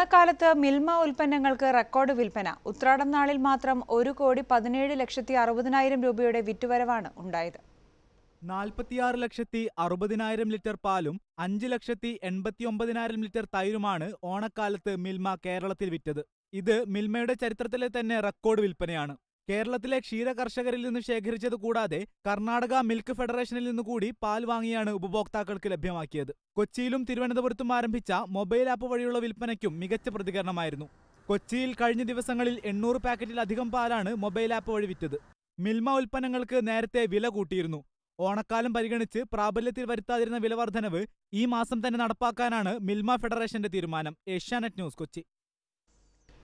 ഓണക്കാലത്ത് മിൽമ ഉൽപ്പന്നങ്ങൾക്ക് റെക്കോർഡ് വിൽപ്പന ഉത്രാടം നാളിൽ മാത്രം ഒരു കോടി പതിനേഴ് ലക്ഷത്തി അറുപതിനായിരം രൂപയുടെ വിറ്റുവരവാണ് ഉണ്ടായത് നാൽപ്പത്തിയാറ് ലക്ഷത്തി അറുപതിനായിരം ലിറ്റർ പാലും അഞ്ച് ലക്ഷത്തി എൺപത്തി ഒമ്പതിനായിരം ലിറ്റർ തൈരുമാണ് ഓണക്കാലത്ത് മിൽമ കേരളത്തിൽ വിറ്റത് ഇത് മിൽമയുടെ ചരിത്രത്തിലെ തന്നെ റെക്കോർഡ് വിൽപ്പനയാണ് കേരളത്തിലെ ക്ഷീര കർഷകരിൽ നിന്ന് ശേഖരിച്ചത് കൂടാതെ കർണാടക മിൽക്ക് ഫെഡറേഷനിൽ നിന്ന് കൂടി പാൽ വാങ്ങിയാണ് ഉപഭോക്താക്കൾക്ക് ലഭ്യമാക്കിയത് കൊച്ചിയിലും തിരുവനന്തപുരത്തും ആരംഭിച്ച മൊബൈൽ ആപ്പ് വഴിയുള്ള വിൽപ്പനയ്ക്കും മികച്ച പ്രതികരണമായിരുന്നു കൊച്ചിയിൽ കഴിഞ്ഞ ദിവസങ്ങളിൽ എണ്ണൂറ് പാക്കറ്റിലധികം പാലാണ് മൊബൈൽ ആപ്പ് വഴി വിറ്റത് മിൽമ ഉൽപ്പന്നങ്ങൾക്ക് നേരത്തെ വില കൂട്ടിയിരുന്നു ഓണക്കാലം പരിഗണിച്ച് പ്രാബല്യത്തിൽ വരുത്താതിരുന്ന വില വർധനവ് ഈ മാസം തന്നെ നടപ്പാക്കാനാണ് മിൽമ ഫെഡറേഷന്റെ തീരുമാനം ഏഷ്യാനെറ്റ് ന്യൂസ് കൊച്ചി